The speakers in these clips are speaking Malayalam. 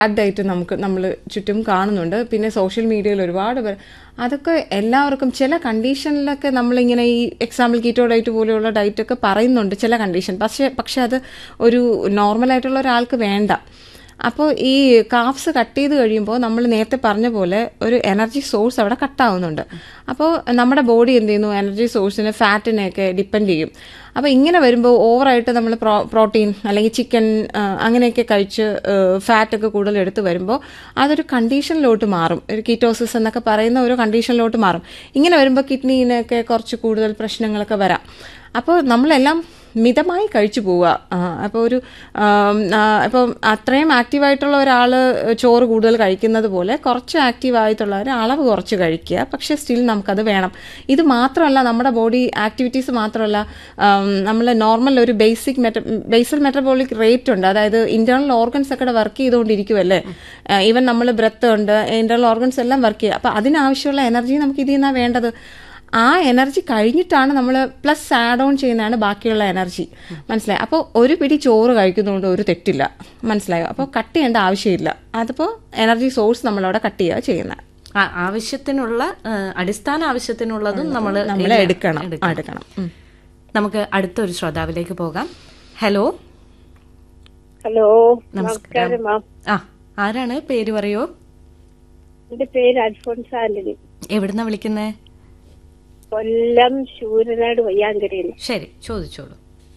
ആയിട്ട് നമുക്ക് നമ്മൾ ചുറ്റും കാണുന്നുണ്ട് പിന്നെ സോഷ്യൽ മീഡിയയിൽ ഒരുപാട് പേർ അതൊക്കെ എല്ലാവർക്കും ചില കണ്ടീഷനിലൊക്കെ നമ്മളിങ്ങനെ ഈ എക്സാമ്പിൾ കീറ്റോ ഡയറ്റ് പോലെയുള്ള ഡയറ്റ് ഒക്കെ പറയുന്നുണ്ട് ചില കണ്ടീഷൻ പക്ഷേ പക്ഷെ അത് ഒരു നോർമലായിട്ടുള്ള ഒരാൾക്ക് വേണ്ട അപ്പോൾ ഈ കാഫ്സ് കട്ട് ചെയ്ത് കഴിയുമ്പോൾ നമ്മൾ നേരത്തെ പറഞ്ഞ പോലെ ഒരു എനർജി സോഴ്സ് അവിടെ കട്ടാവുന്നുണ്ട് അപ്പോൾ നമ്മുടെ ബോഡി എന്ത് ചെയ്യുന്നു എനർജി സോഴ്സിന് ഫാറ്റിനെയൊക്കെ ഡിപ്പെൻഡ് ചെയ്യും അപ്പോൾ ഇങ്ങനെ വരുമ്പോൾ ഓവറായിട്ട് നമ്മൾ പ്രോ പ്രോട്ടീൻ അല്ലെങ്കിൽ ചിക്കൻ അങ്ങനെയൊക്കെ കഴിച്ച് ഫാറ്റൊക്കെ കൂടുതൽ എടുത്ത് വരുമ്പോൾ അതൊരു കണ്ടീഷനിലോട്ട് മാറും ഒരു കീറ്റോസിസ് എന്നൊക്കെ പറയുന്ന ഒരു കണ്ടീഷനിലോട്ട് മാറും ഇങ്ങനെ വരുമ്പോൾ കിഡ്നീനൊക്കെ കുറച്ച് കൂടുതൽ പ്രശ്നങ്ങളൊക്കെ വരാം അപ്പോൾ നമ്മളെല്ലാം മിതമായി കഴിച്ചു പോവുക അപ്പോൾ ഒരു ഇപ്പം അത്രയും ആക്റ്റീവായിട്ടുള്ള ഒരാൾ ചോറ് കൂടുതൽ കഴിക്കുന്നത് പോലെ കുറച്ച് ആക്റ്റീവായിട്ടുള്ളവർ അളവ് കുറച്ച് കഴിക്കുക പക്ഷേ സ്റ്റിൽ നമുക്കത് വേണം ഇത് മാത്രമല്ല നമ്മുടെ ബോഡി ആക്ടിവിറ്റീസ് മാത്രമല്ല നമ്മൾ നോർമൽ ഒരു basic meta basal metabolic rate ഉണ്ട് അതായത് ഇന്റേണൽ ഓർഗൻസ് ഒക്കെ വർക്ക് ചെയ്തുകൊണ്ടിരിക്കുമല്ലേ ഈവൻ നമ്മൾ ബ്രത്ത് ഉണ്ട് ഇന്റേണൽ ഓർഗൻസ് എല്ലാം വർക്ക് ചെയ്യുക അപ്പോൾ അതിനാവശ്യമുള്ള എനർജി നമുക്ക് ഇതിൽ നിന്നാണ് വേണ്ടത് ആ എനർജി കഴിഞ്ഞിട്ടാണ് നമ്മൾ പ്ലസ് ആഡ് ഓൺ ചെയ്യുന്നതാണ് ബാക്കിയുള്ള എനർജി മനസ്സിലായി അപ്പോൾ ഒരു പിടി ചോറ് കഴിക്കുന്നതുകൊണ്ട് ഒരു തെറ്റില്ല മനസ്സിലായോ അപ്പോൾ കട്ട് ചെയ്യേണ്ട ആവശ്യമില്ല അതിപ്പോൾ എനർജി സോഴ്സ് നമ്മളവിടെ കട്ട് ചെയ്യുക ചെയ്യുന്നത് ആവശ്യത്തിനുള്ള അടിസ്ഥാന ആവശ്യത്തിനുള്ളതും നമ്മൾ നമ്മൾ എടുക്കണം എടുക്കണം നമുക്ക് അടുത്തൊരു ശ്രോതാവിലേക്ക് പോകാം ഹലോ ഹലോ നമസ്കാരം ആ ആരാണ് പേര് പറയോ എന്റെ പേര് അൽഫോൺസ് ആന്റണി എവിടുന്ന വിളിക്കുന്നേ കൊല്ലം ശൂരനാട് വയ്യാങ്കരയിൽ ശരി ചോദിച്ചോളൂ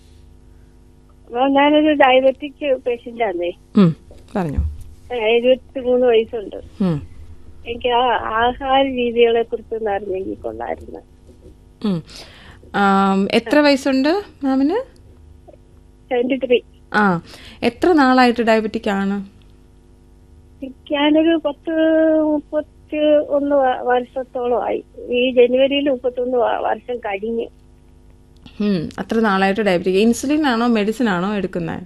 ഞാനൊരു ഡയബറ്റിക് പേഷ്യന്റ് ആണേ പറഞ്ഞു എഴുപത്തി മൂന്ന് വയസ്സുണ്ട് എനിക്ക് ആ ആഹാര രീതികളെ കുറിച്ച് അറിഞ്ഞെങ്കിൽ കൊള്ളായിരുന്നു എത്ര വയസ്സുണ്ട് മാമിന് സെവന്റി ത്രീ ആ എത്ര നാളായിട്ട് ഡയബറ്റിക് ആണ് ഞാനൊരു പത്ത് മുപ്പത്തി ഒന്ന് വർഷത്തോളമായി ഈ ജനുവരിയിൽ മുപ്പത്തൊന്ന് വർഷം കഴിഞ്ഞു അത്ര നാളായിട്ട് ഡയബറ്റിക് ഇൻസുലിൻ ആണോ മെഡിസിൻ ആണോ എടുക്കുന്നത്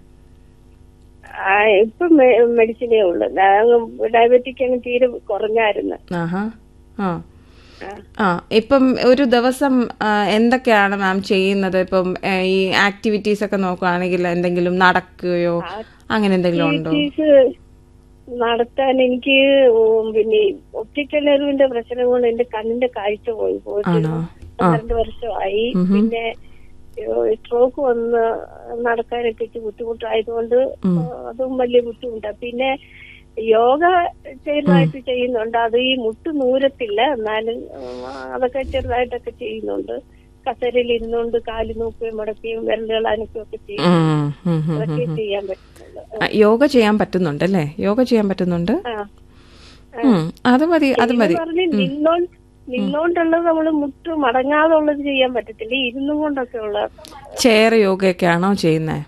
ഇപ്പൊ മെഡിസിനേ ഉള്ളു ഡയബറ്റിക് അങ്ങ് തീരെ കുറഞ്ഞായിരുന്നു ആഹാ ആ ആ ഇപ്പം ഒരു ദിവസം എന്തൊക്കെയാണ് മാം ചെയ്യുന്നത് ഇപ്പം ഈ ആക്ടിവിറ്റീസ് ഒക്കെ നോക്കുകയാണെങ്കിൽ എന്തെങ്കിലും നടക്കുകയോ അങ്ങനെ എന്തെങ്കിലും ഉണ്ടോ നടത്താൻ എനിക്ക് പിന്നെ ഒപ്റ്റിക്കൽ നെർവിന്റെ പ്രശ്നം കൊണ്ട് എന്റെ കണ്ണിന്റെ കാഴ്ച പോയി പോയിട്ട് പന്ത്രണ്ട് വർഷമായി പിന്നെ സ്ട്രോക്ക് വന്ന് നടക്കാനൊക്കെ ബുദ്ധിമുട്ടായതുകൊണ്ട് അതും വലിയ ബുദ്ധിമുട്ടാണ് പിന്നെ യോഗ ചെറുതായിട്ട് ചെയ്യുന്നുണ്ട് അത് ഈ മുട്ട് നൂരത്തില്ല എന്നാലും അതൊക്കെ ചെറുതായിട്ടൊക്കെ ചെയ്യുന്നുണ്ട് കസരയിൽ ഇരുന്നുകൊണ്ട് കാല് നോക്കുകയും മുടക്കുകയും വിരലുകൾ അനക്കുകയൊക്കെ ചെയ്യും അതൊക്കെ ചെയ്യാൻ പറ്റുന്നുണ്ട് യോഗ ചെയ്യാൻ പറ്റുന്നുണ്ട് അല്ലേ യോഗ ചെയ്യാൻ പറ്റുന്നുണ്ട് അത് മതി അത് മതി നിന്നോ നിന്നോണ്ടുള്ളത് നമ്മള് മുട്ട് മടങ്ങാതെ ഉള്ളത് ചെയ്യാൻ പറ്റത്തില്ല ഇരുന്നും കൊണ്ടൊക്കെ ഉള്ള ചെയർ യോഗയൊക്കെയാണോ ചെയ്യുന്നേ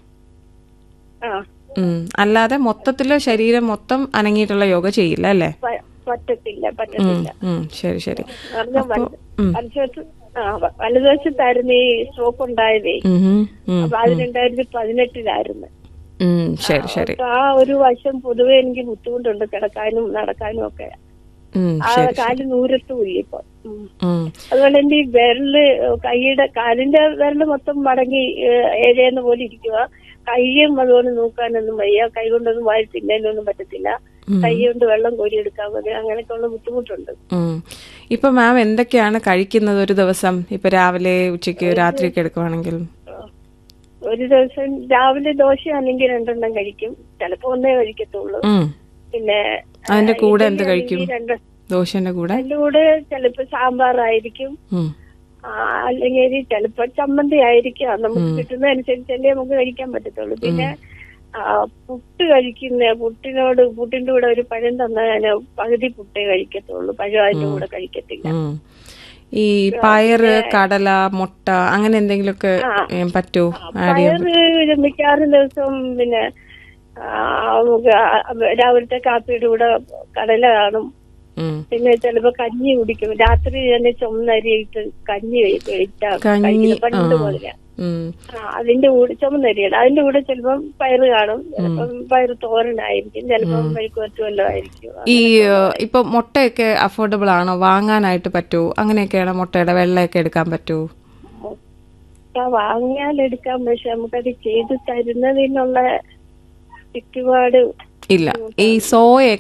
അല്ലാതെ മൊത്തത്തില് ശരീരം മൊത്തം അനങ്ങിയിട്ടുള്ള യോഗ ചെയ്യില്ല അല്ലേ പറ്റത്തില്ല പറ്റത്തില്ല ശരി ശരി വലതുവശത്തായിരുന്നു ഈ സ്ട്രോക്ക് ഉണ്ടായതേ അപ്പൊ അത് രണ്ടായിരത്തി പതിനെട്ടിലായിരുന്നു ശരി ശരി ആ ഒരു വശം പൊതുവെ എനിക്ക് ബുദ്ധിമുട്ടുണ്ട് കിടക്കാനും നടക്കാനും ഒക്കെ ആ കാല് നൂരത്തുമില്ല ഇപ്പൊ അതുപോലെ എന്റെ ഈ വിരല് കൈയുടെ കാലിന്റെ വിരല് മൊത്തം മടങ്ങി ഏഴേന്ന പോലെ ഇരിക്കുക കൈയും അതുപോലെ നോക്കാനൊന്നും വയ്യ കൈ കൊണ്ടൊന്നും വാരി തിന്നാനൊന്നും പറ്റത്തില്ല കൈ കൊണ്ട് വെള്ളം കോരി എടുക്കാൻ മതി അങ്ങനെയൊക്കെ ഉള്ള ബുദ്ധിമുട്ടുണ്ട് ഇപ്പൊ മാം എന്തൊക്കെയാണ് കഴിക്കുന്നത് ഒരു ദിവസം ഇപ്പൊ രാവിലെ ഉച്ചയ്ക്ക് രാത്രിയൊക്കെ എടുക്കുവാണെങ്കിൽ ഒരു ദിവസം രാവിലെ ദോശയാണെങ്കിൽ രണ്ടെണ്ണം കഴിക്കും ചിലപ്പോ ഒന്നേ കഴിക്കത്തുള്ളൂ പിന്നെ അതിന്റെ കൂടെ എന്ത് കഴിക്കും ദോശന്റെ കൂടെ അതിന്റെ കൂടെ ചിലപ്പോ സാമ്പാറായിരിക്കും അല്ലെങ്കിൽ ചിലപ്പോ ചമ്മന്തി ആയിരിക്കാം നമുക്ക് കിട്ടുന്ന അനുസരിച്ചല്ലേ നമുക്ക് കഴിക്കാൻ പറ്റത്തുള്ളൂ പിന്നെ പുട്ട് കഴിക്കുന്ന പുട്ടിനോട് പുട്ടിന്റെ കൂടെ ഒരു പഴം തന്നാൽ ഞാൻ പകുതി പുട്ടേ കഴിക്കത്തുള്ളൂ പഴം അതിന്റെ കൂടെ കഴിക്കത്തില്ല ഈ പയറ് കടല മുട്ട അങ്ങനെ എന്തെങ്കിലുമൊക്കെ പറ്റുമോ പയറ് മിക്കവാറും ദിവസം പിന്നെ രാവിലത്തെ കാപ്പിയുടെ കൂടെ കടല കാണും പിന്നെ ചിലപ്പോ കഞ്ഞി കുടിക്കും രാത്രി തന്നെ ചുമന്നരിയിട്ട് കഞ്ഞി കഴിക്കുന്ന പണ്ട് പോലെ അതിന്റെ കൂടെ ചുമന്നരിയാണ് അതിന്റെ കൂടെ ചിലപ്പം പയറ് കാണും ചിലപ്പം പയറ് തോരനായിരിക്കും ചിലപ്പം മെഴുക്കുവരട്ട് വല്ലതും ആയിരിക്കും ഈ ഇപ്പൊ മുട്ടയൊക്കെ അഫോർഡബിൾ ആണോ വാങ്ങാനായിട്ട് പറ്റുമോ അങ്ങനെയൊക്കെയാണ് മുട്ടയുടെ വെള്ളയൊക്കെ എടുക്കാൻ പറ്റുമോ മുട്ട വാങ്ങിയാൽ എടുക്കാം പക്ഷെ നമുക്കത് ചെയ്ത് തരുന്നതിനുള്ള ചുറ്റുപാട് ഇല്ല ഈ സോയ